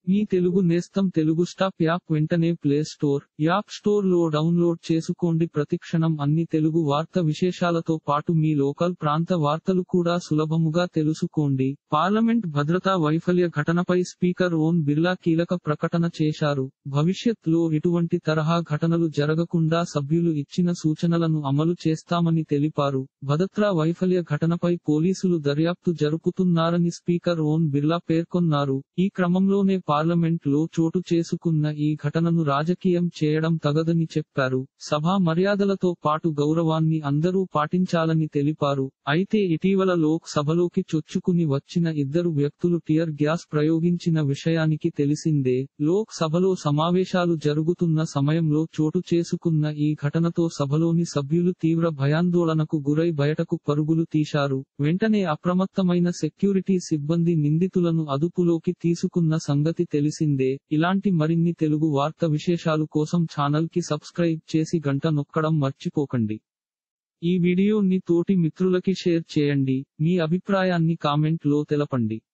మీ తెలుగు నేస్తం Telugu stop app వెంటనే play store app store లో డౌన్లోడ్ చేసుకోండి ప్రతిక్షణం అన్ని తెలుగు వార్త విశేషాలతో పాటు మీ లోకల్ ప్రాంత వార్తలు కూడా సులభముగా తెలుసుకోండి పార్లమెంట్ భద్రతా వైఫల్య ఘటనపై స్పీకర్ ఓం బిర్లా కీలక ప్రకటన చేశారు భవిష్యత్ లో ఇటువంటి తరహా ఘటనలు జరగకుండా సభ్యులు ఇచ్చిన సూచనలను అమలు చేస్తామని తెలిపారు భద్రతా వైఫల్య ఘటనపై పోలీసులు దర్యాప్తు జరుపుతున్నారని స్పీకర్ ఓం బిర్లా పేర్కొన్నారు ఈ క్రమంలోనే పార్లమెంట్ లో చోటు చేసుకున్న ఈ ఘటనను రాజకీయం చేయడం తగదని చెప్పారు సభా మర్యాదలతో పాటు గౌరవాన్ని అందరూ పాటించాలని తెలిపారు అయితే ఇటీవల లోక్ సభలోకి చొచ్చుకుని వచ్చిన ఇద్దరు వ్యక్తులు టియర్ గ్యాస్ ప్రయోగించిన విషయానికి తెలిసిందే లోక్ సభలో సమావేశాలు జరుగుతున్న సమయంలో చోటు చేసుకున్న ఈ ఘటనతో సభలోని సభ్యులు తీవ్ర భయాందోళనకు గురై బయటకు పరుగులు తీశారు వెంటనే అప్రమత్తమైన సెక్యూరిటీ సిబ్బంది నిందితులను అదుపులోకి తీసుకున్న సంగతి తెలిసిందే ఇలాంటి మరిన్ని తెలుగు వార్త విశేషాలు కోసం ఛానల్ కి సబ్స్క్రైబ్ చేసి గంట నొక్కడం మర్చిపోకండి ఈ వీడియోని తోటి మిత్రులకి షేర్ చేయండి మీ అభిప్రాయాన్ని కామెంట్ లో తెలపండి